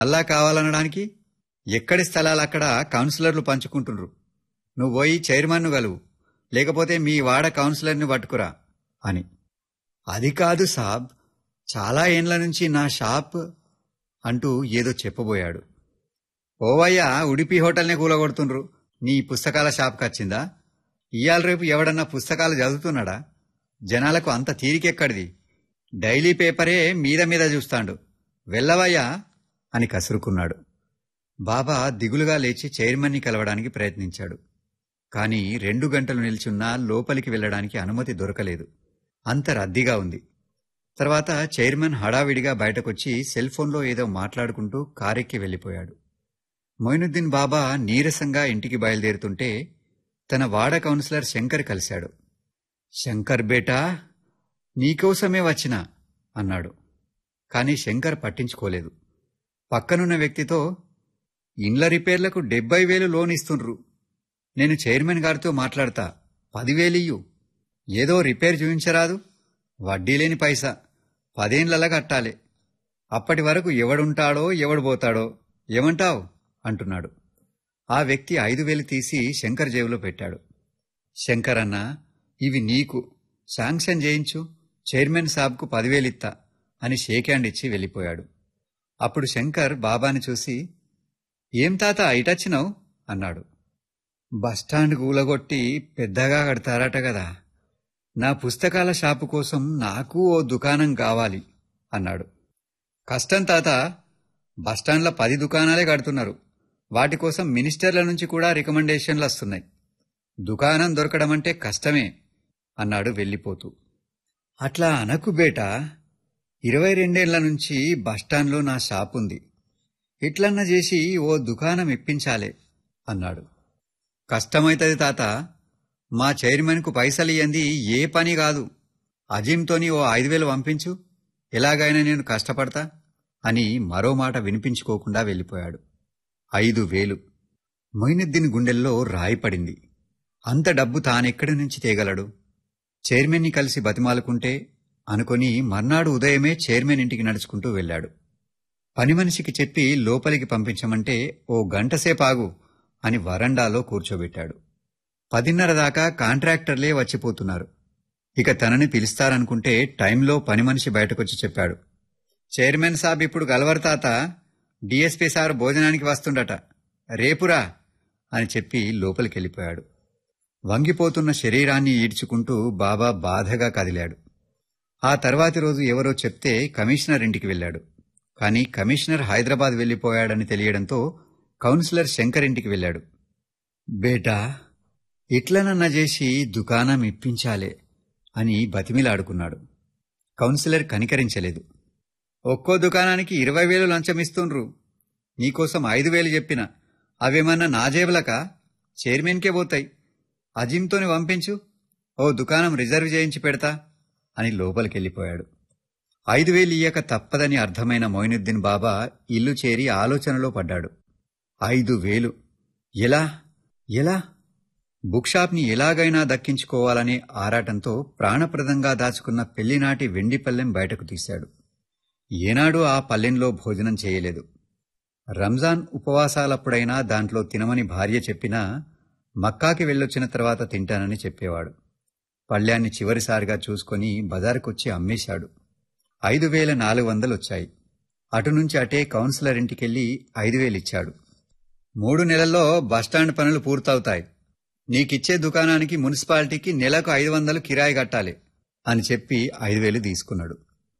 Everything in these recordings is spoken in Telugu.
అల్లా కావాలనడానికి ఎక్కడి స్థలాలు అక్కడ కౌన్సిలర్లు పంచుకుంటుండ్రు నువ్వు పోయి చైర్మన్ను గలువు లేకపోతే మీ వాడ కౌన్సిలర్ని పట్టుకురా అని అది కాదు సాబ్ చాలా ఏండ్ల నుంచి నా షాప్ అంటూ ఏదో చెప్పబోయాడు ఓవయ్యా ఉడిపి హోటల్నే కూలగొడుతుండ్రు నీ పుస్తకాల షాప్కి వచ్చిందా ఇయాల రేపు ఎవడన్నా పుస్తకాలు చదువుతున్నాడా జనాలకు అంత తీరికెక్కడిది డైలీ పేపరే మీద మీద చూస్తాండు వెళ్ళవయ్యా అని కసురుకున్నాడు బాబా దిగులుగా లేచి చైర్మన్ని కలవడానికి ప్రయత్నించాడు కాని రెండు గంటలు నిల్చున్నా లోపలికి వెళ్ళడానికి అనుమతి దొరకలేదు అంత రద్దీగా ఉంది తర్వాత చైర్మన్ హడావిడిగా బయటకొచ్చి సెల్ ఫోన్లో ఏదో మాట్లాడుకుంటూ కారెక్కి వెళ్ళిపోయాడు మొయినుద్దీన్ బాబా నీరసంగా ఇంటికి బయలుదేరుతుంటే తన వాడ కౌన్సిలర్ శంకర్ కలిశాడు శంకర్ బేటా నీకోసమే వచ్చినా అన్నాడు కాని శంకర్ పట్టించుకోలేదు పక్కనున్న వ్యక్తితో ఇండ్ల రిపేర్లకు డెబ్బై వేలు లోన్ ఇస్తుండ్రు నేను చైర్మన్ గారితో మాట్లాడతా పదివేలియ్యు ఏదో రిపేర్ చూపించరాదు వడ్డీ లేని పైసా పదేండ్లలా కట్టాలి అప్పటి వరకు ఎవడుంటాడో ఎవడు పోతాడో ఏమంటావ్ అంటున్నాడు ఆ వ్యక్తి ఐదు వేలు తీసి శంకర్ జేబులో పెట్టాడు శంకర్ అన్న ఇవి నీకు శాంక్షన్ చేయించు చైర్మన్ సాబ్కు పదివేలిత్తా అని షేక్ హ్యాండ్ ఇచ్చి వెళ్ళిపోయాడు అప్పుడు శంకర్ బాబాని చూసి ఏం తాత ఇటొచ్చినావు అన్నాడు బస్టాండ్ కూలగొట్టి పెద్దగా కడతారట కదా నా పుస్తకాల షాపు కోసం నాకు ఓ దుకాణం కావాలి అన్నాడు కష్టం తాత బస్టాండ్లో పది దుకాణాలే కడుతున్నారు వాటి కోసం మినిస్టర్ల నుంచి కూడా రికమెండేషన్లు వస్తున్నాయి దుకాణం దొరకడం అంటే కష్టమే అన్నాడు వెళ్ళిపోతూ అట్లా అనకు బేటా ఇరవై రెండేళ్ల నుంచి బస్టాండ్లో నా షాప్ ఉంది ఇట్లన్నా చేసి ఓ దుకాణం ఇప్పించాలే అన్నాడు కష్టమైతది తాత మా చైర్మన్కు పైసలు ఇయ్యంది ఏ పని కాదు అజీంతోని ఓ ఐదు వేలు పంపించు ఎలాగైనా నేను కష్టపడతా అని మరో మాట వినిపించుకోకుండా వెళ్ళిపోయాడు ఐదు వేలు మొయినుద్దీన్ గుండెల్లో రాయి పడింది అంత డబ్బు తానెక్కడి నుంచి తేగలడు చైర్మన్ని కలిసి బతిమాలుకుంటే అనుకొని మర్నాడు ఉదయమే చైర్మన్ ఇంటికి నడుచుకుంటూ వెళ్ళాడు పని మనిషికి చెప్పి లోపలికి పంపించమంటే ఓ గంటసేపు ఆగు అని వరండాలో కూర్చోబెట్టాడు పదిన్నర దాకా కాంట్రాక్టర్లే వచ్చిపోతున్నారు ఇక తనని పిలుస్తారనుకుంటే టైంలో పని మనిషి బయటకొచ్చి చెప్పాడు చైర్మన్ సాబ్ ఇప్పుడు గలవరు తాత డిఎస్పీ సార్ భోజనానికి వస్తుండట రేపురా అని చెప్పి లోపలికెళ్ళిపోయాడు వంగిపోతున్న శరీరాన్ని ఈడ్చుకుంటూ బాబా బాధగా కదిలాడు ఆ తర్వాతి రోజు ఎవరో చెప్తే కమిషనర్ ఇంటికి వెళ్ళాడు కానీ కమిషనర్ హైదరాబాద్ వెళ్లిపోయాడని తెలియడంతో కౌన్సిలర్ శంకర్ ఇంటికి వెళ్ళాడు బేటా ఇట్లనన్నా చేసి దుకాణం ఇప్పించాలే అని బతిమిలాడుకున్నాడు కౌన్సిలర్ కనికరించలేదు ఒక్కో దుకాణానికి ఇరవై వేలు లంచం ఇస్తుండ్రు నీకోసం ఐదు వేలు చెప్పిన అవేమన్నా నా జేబులకా చైర్మన్కే పోతాయి అజీంతోని పంపించు ఓ దుకాణం రిజర్వ్ చేయించి పెడతా అని లోపలికెళ్ళిపోయాడు ఐదు వేలు ఇయ్యక తప్పదని అర్థమైన మొయినుద్దీన్ బాబా ఇల్లు చేరి ఆలోచనలో పడ్డాడు ఐదు వేలు ఎలా ఎలా బుక్ షాప్ని ఎలాగైనా దక్కించుకోవాలనే ఆరాటంతో ప్రాణప్రదంగా దాచుకున్న పెళ్లినాటి వెండి పల్లెం బయటకు తీశాడు ఏనాడు ఆ పల్లెంలో భోజనం చేయలేదు రంజాన్ ఉపవాసాలప్పుడైనా దాంట్లో తినమని భార్య చెప్పినా మక్కాకి వెళ్ళొచ్చిన తర్వాత తింటానని చెప్పేవాడు పళ్ళ్యాన్ని చివరిసారిగా చూసుకొని బజారుకొచ్చి అమ్మేశాడు ఐదు వేల నాలుగు వందలొచ్చాయి అటు నుంచి అటే కౌన్సిలర్ ఇంటికెళ్లి ఐదు వేలిచ్చాడు మూడు నెలల్లో బస్టాండ్ పనులు పూర్తవుతాయి నీకిచ్చే దుకాణానికి మున్సిపాలిటీకి నెలకు ఐదు వందలు కిరాయి కట్టాలి అని చెప్పి ఐదు వేలు తీసుకున్నాడు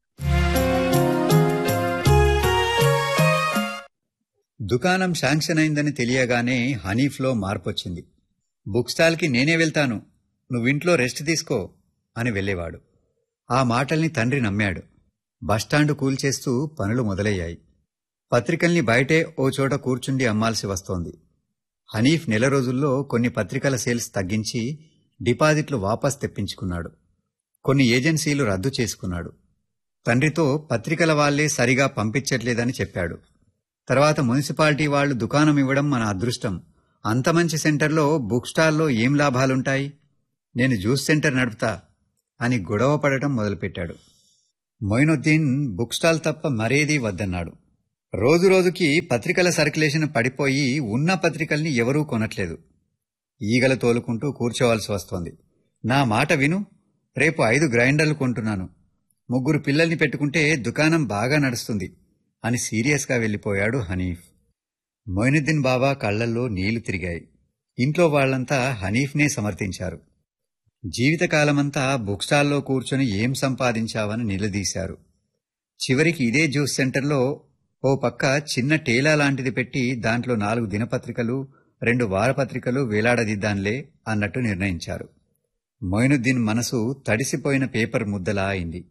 దుకాణం శాంక్షన్ అయిందని తెలియగానే హనీఫ్లో మార్పొచ్చింది బుక్ స్టాల్కి నేనే వెళ్తాను నువ్వింట్లో రెస్ట్ తీసుకో అని వెళ్ళేవాడు ఆ మాటల్ని తండ్రి నమ్మాడు బస్టాండు కూల్చేస్తూ పనులు మొదలయ్యాయి పత్రికల్ని బయటే ఓ చోట కూర్చుండి అమ్మాల్సి వస్తోంది హనీఫ్ నెల రోజుల్లో కొన్ని పత్రికల సేల్స్ తగ్గించి డిపాజిట్లు వాపస్ తెప్పించుకున్నాడు కొన్ని ఏజెన్సీలు రద్దు చేసుకున్నాడు తండ్రితో పత్రికల వాళ్లే సరిగా పంపించట్లేదని చెప్పాడు తర్వాత మున్సిపాలిటీ వాళ్లు దుకాణం ఇవ్వడం మన అదృష్టం అంత మంచి సెంటర్లో బుక్ స్టాల్లో ఏం లాభాలుంటాయి నేను జ్యూస్ సెంటర్ నడుపుతా అని గొడవ పడటం మొదలుపెట్టాడు మొయినుద్దీన్ బుక్ స్టాల్ తప్ప మరేదీ వద్దన్నాడు రోజు రోజుకి పత్రికల సర్క్యులేషన్ పడిపోయి ఉన్న పత్రికల్ని ఎవరూ కొనట్లేదు ఈగలు తోలుకుంటూ కూర్చోవాల్సి వస్తోంది నా మాట విను రేపు ఐదు గ్రైండర్లు కొంటున్నాను ముగ్గురు పిల్లల్ని పెట్టుకుంటే దుకాణం బాగా నడుస్తుంది అని సీరియస్గా వెళ్ళిపోయాడు హనీఫ్ మొయినుద్దీన్ బాబా కళ్లల్లో నీళ్లు తిరిగాయి ఇంట్లో వాళ్లంతా హనీఫ్నే సమర్థించారు జీవితకాలమంతా బుక్ స్టాల్లో కూర్చొని ఏం సంపాదించావని నిలదీశారు చివరికి ఇదే జ్యూస్ సెంటర్లో ఓ పక్క చిన్న టేలా లాంటిది పెట్టి దాంట్లో నాలుగు దినపత్రికలు రెండు వారపత్రికలు వేలాడదిద్దాన్లే అన్నట్టు నిర్ణయించారు మొయినుద్దీన్ మనసు తడిసిపోయిన పేపర్ ముద్దలా అయింది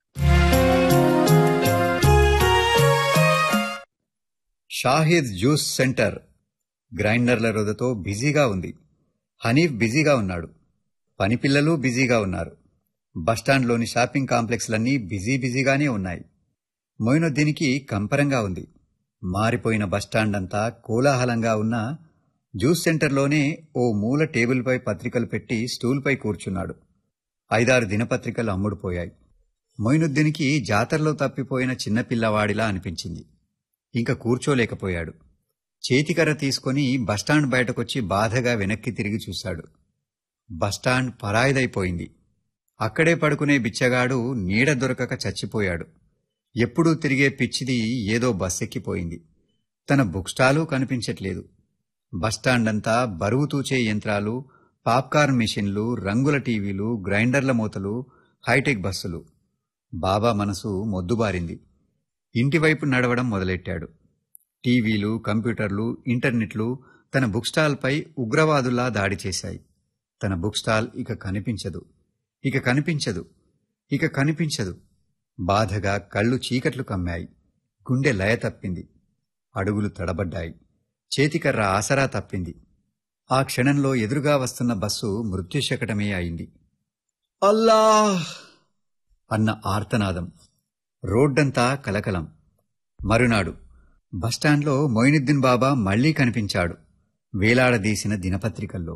షాహిద్ జ్యూస్ సెంటర్ గ్రైండర్ల రొదతో బిజీగా ఉంది హనీఫ్ బిజీగా ఉన్నాడు పనిపిల్లలు బిజీగా ఉన్నారు బస్టాండ్లోని షాపింగ్ కాంప్లెక్స్లన్నీ బిజీ బిజీగానే ఉన్నాయి మొయినుద్దీన్కి కంపరంగా ఉంది మారిపోయిన బస్టాండ్ అంతా కోలాహలంగా ఉన్న జ్యూస్ సెంటర్లోనే ఓ మూల టేబుల్పై పత్రికలు పెట్టి స్టూల్పై కూర్చున్నాడు ఐదారు దినపత్రికలు అమ్ముడుపోయాయి మొయినుద్దీన్కి జాతరలో తప్పిపోయిన చిన్నపిల్లవాడిలా అనిపించింది ఇంక కూర్చోలేకపోయాడు చేతికర్ర తీసుకుని బస్టాండ్ బయటకొచ్చి బాధగా వెనక్కి తిరిగి చూశాడు బస్టాండ్ పరాయిదైపోయింది అక్కడే పడుకునే బిచ్చగాడు నీడ దొరకక చచ్చిపోయాడు ఎప్పుడూ తిరిగే పిచ్చిది ఏదో బస్సెక్కిపోయింది తన బుక్ స్టాలు కనిపించట్లేదు బస్టాండ్ అంతా బరువు తూచే యంత్రాలు పాప్కార్న్ మిషన్లు రంగుల టీవీలు గ్రైండర్ల మూతలు హైటెక్ బస్సులు బాబా మనసు మొద్దుబారింది ఇంటివైపు నడవడం మొదలెట్టాడు టీవీలు కంప్యూటర్లు ఇంటర్నెట్లు తన బుక్ స్టాల్పై ఉగ్రవాదుల్లా దాడి చేశాయి తన బుక్ స్టాల్ ఇక కనిపించదు ఇక కనిపించదు ఇక కనిపించదు బాధగా కళ్ళు చీకట్లు కమ్మాయి గుండె లయ తప్పింది అడుగులు తడబడ్డాయి చేతికర్ర ఆసరా తప్పింది ఆ క్షణంలో ఎదురుగా వస్తున్న బస్సు మృత్యుశకటమే అయింది అల్లాహ్ అన్న ఆర్తనాదం రోడ్డంతా కలకలం మరునాడు బస్టాండ్లో మొయినుద్దీన్ బాబా మళ్లీ కనిపించాడు వేలాడదీసిన దినపత్రికల్లో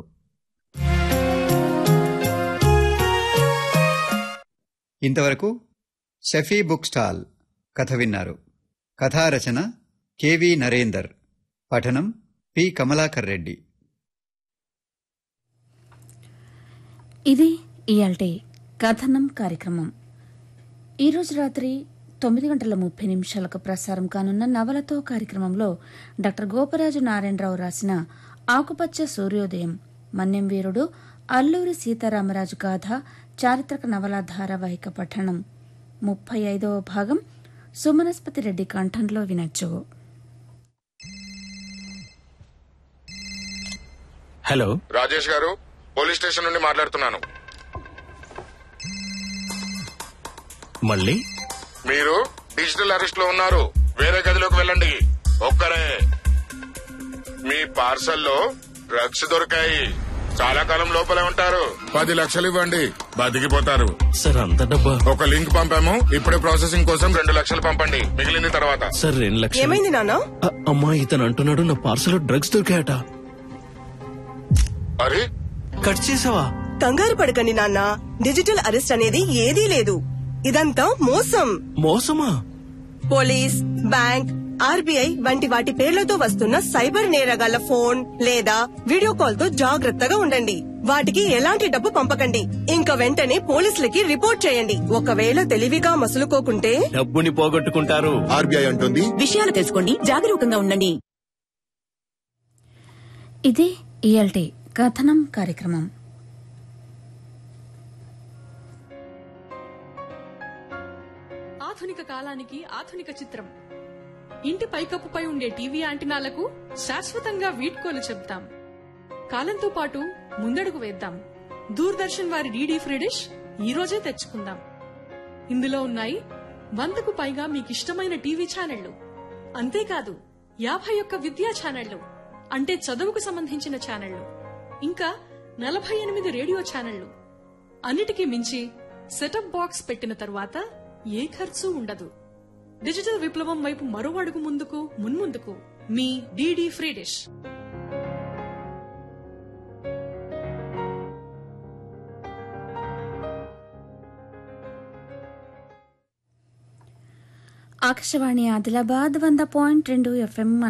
ఇంతవరకు షఫీ బుక్ స్టాల్ కథ విన్నారు కథారచన కెవి నరేందర్ పఠనం పి కమలాకర్ రెడ్డి ఇది ఇయాల్టి కథనం కార్యక్రమం ఈరోజు రాత్రి తొమ్మిది గంటల ముప్పై నిమిషాలకు ప్రసారం కానున్న నవలతో కార్యక్రమంలో డాక్టర్ గోపరాజు నారాయణరావు రాసిన ఆకుపచ్చ సూర్యోదయం మన్యం వీరుడు అల్లూరి సీతారామరాజు గాథ చారిత్రక నవల ధారావాహిక పఠనం ముప్పై ఐదవ భాగం సుమనస్పతి రెడ్డి కంఠంలో వినొచ్చు హలో రాజేష్ గారు పోలీస్ స్టేషన్ నుండి మాట్లాడుతున్నాను మళ్ళీ మీరు డిజిటల్ అరెస్ట్ లో ఉన్నారు వేరే గదిలోకి వెళ్ళండి ఒక్కరే మీ పార్సల్లో డ్రగ్స్ దొరికాయి చాలా కాలం లోపలే ఉంటారు పది లక్షలు ఇవ్వండి బతికిపోతారు సార్ అంత డబ్బా ఒక లింక్ పంపాము ఇప్పుడే ప్రాసెసింగ్ కోసం రెండు లక్షలు పంపండి మిగిలింది తర్వాత సార్ రెండు లక్షలు ఏమైంది నాన్న అ- అమ్మా ఇతను అంటున్నాడు నా పార్సల్ డ్రగ్స్ దొరికాయట అరే కట్ చేసావా కంగారు పడకండి నాన్న డిజిటల్ అరెస్ట్ అనేది ఏదీ లేదు ఇదంతా మోసం మోసమా పోలీస్ బ్యాంక్ ఆర్బీఐ వంటి వాటి పేర్లతో వస్తున్న సైబర్ నేరగాళ్ల ఫోన్ లేదా వీడియో కాల్ తో జాగ్రత్తగా ఉండండి వాటికి ఎలాంటి డబ్బు పంపకండి ఇంకా వెంటనే పోలీసులకి రిపోర్ట్ చేయండి ఒకవేళ తెలివిగా మసులుకోకుంటే డబ్బుని పోగొట్టుకుంటారు ఆర్బీఐ అంటుంది విషయాలు తెలుసుకోండి జాగరూకంగా ఉండండి ఇది ఇయాల్టి కథనం కార్యక్రమం ఆధునిక కాలానికి ఆధునిక చిత్రం ఇంటి పైకప్పుపై ఉండే టీవీ యాంటినాలకు శాశ్వతంగా వీడ్కోలు చెప్తాం కాలంతో పాటు ముందడుగు వేద్దాం దూరదర్శన్ వారి డీడీ ఫ్రీ డిష్ ఈ రోజే తెచ్చుకుందాం ఇందులో ఉన్నాయి వందకు పైగా మీకిష్టమైన టీవీ ఛానళ్లు అంతేకాదు యాభై ఒక్క విద్యా ఛానళ్లు అంటే చదువుకు సంబంధించిన ఛానళ్లు ఇంకా నలభై ఎనిమిది రేడియో ఛానళ్లు అన్నిటికీ మించి సెటప్ బాక్స్ పెట్టిన తరువాత ఏ ఖర్చు ఉండదు డిజిటల్ విప్లవం వైపు మరో అడుగు ముందుకు మున్ముందుకు మీ DD free dish Akashvani Adilabad వంద పాయింట్ రెండు ఎఫ్ఎం